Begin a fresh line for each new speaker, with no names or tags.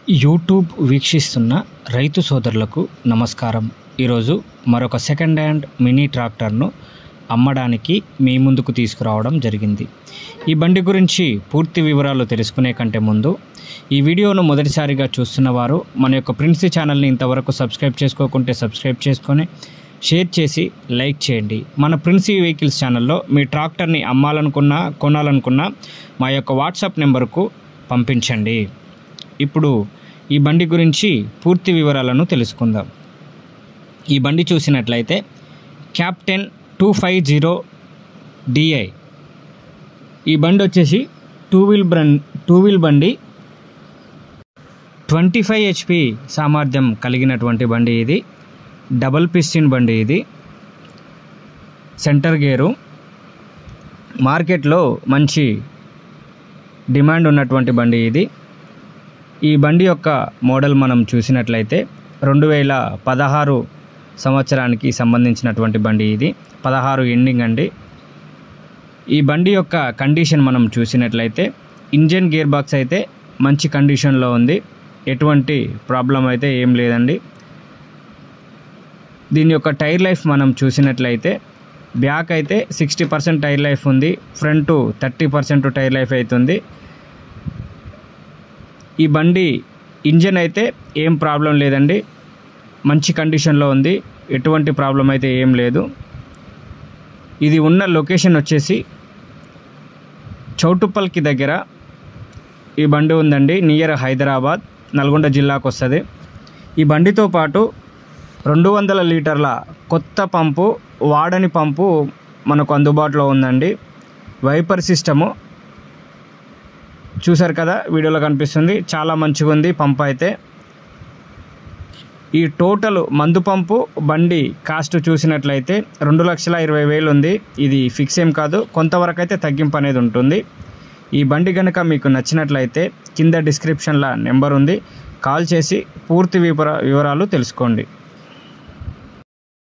YouTube వీక్షిస్తున్న రైతు సోదరులకు నమస్కారం ఈరోజు మరొక సెకండ్ హ్యాండ్ మినీ ట్రాక్టర్ను అమ్మడానికి మీ ముందుకు తీసుకురావడం జరిగింది ఈ బండి గురించి పూర్తి వివరాలు తెలుసుకునే కంటే ముందు ఈ వీడియోను మొదటిసారిగా చూస్తున్న వారు మన యొక్క ప్రిన్సీ ఛానల్ని ఇంతవరకు సబ్స్క్రైబ్ చేసుకోకుంటే సబ్స్క్రైబ్ చేసుకొని షేర్ చేసి లైక్ చేయండి మన ప్రిన్సీ వెహికల్స్ ఛానల్లో మీ ట్రాక్టర్ని అమ్మాలనుకున్నా కొనాలనుకున్నా మా యొక్క వాట్సాప్ నెంబర్కు పంపించండి ఇప్పుడు ఈ బండి గురించి పూర్తి వివరాలను తెలుసుకుందాం ఈ బండి చూసినట్లయితే captain two five zero DI ఈ బండి వచ్చేసి టూ వీల్ బ్రన్ టూ వీల్ బండి ట్వంటీ ఫైవ్ హెచ్పి సామర్థ్యం కలిగినటువంటి బండి ఇది డబల్ పిస్టిన్ బండి ఇది సెంటర్ గేరు మార్కెట్లో మంచి డిమాండ్ ఉన్నటువంటి బండి ఇది ఈ బండి యొక్క మోడల్ మనం చూసినట్లయితే రెండు వేల పదహారు సంవత్సరానికి సంబంధించినటువంటి బండి ఇది పదహారు ఎండింగ్ అండి ఈ బండి యొక్క కండిషన్ మనం చూసినట్లయితే ఇంజన్ గేర్ బాక్స్ అయితే మంచి కండిషన్లో ఉంది ఎటువంటి ప్రాబ్లం అయితే ఏం లేదండి దీని యొక్క టైర్ లైఫ్ మనం చూసినట్లయితే బ్యాక్ అయితే సిక్స్టీ పర్సెంట్ టైర్ లైఫ్ ఉంది front thirty percent tyre life అవుతుంది ఈ బండి ఇంజన్ అయితే ఏం ప్రాబ్లం లేదండి మంచి కండిషన్లో ఉంది ఎటువంటి ప్రాబ్లం అయితే ఏం లేదు ఇది ఉన్న లొకేషన్ వచ్చేసి చౌటుప్పల్కి దగ్గర ఈ బండి ఉందండి నియర్ హైదరాబాద్ నల్గొండ జిల్లాకు వస్తుంది ఈ బండితో పాటు రెండు వందల లీటర్ల కొత్త పంపు వాడని పంపు మనకు అందుబాటులో ఉందండి వైపర్ సిస్టము చూసారు కదా వీడియోలో కనిపిస్తుంది చాలా మంచిగా ఉంది పంపు అయితే ఈ టోటల్ మందు పంపు బండి కాస్ట్ చూసినట్లయితే రెండు లక్షల ఇరవై వేలు ఉంది ఇది ఫిక్స్ ఏం కాదు కొంతవరకు అయితే తగ్గింపు అనేది ఉంటుంది ఈ బండి కనుక మీకు నచ్చినట్లయితే కింద డిస్క్రిప్షన్లో నెంబర్ ఉంది కాల్ చేసి పూర్తి వివర వివరాలు తెలుసుకోండి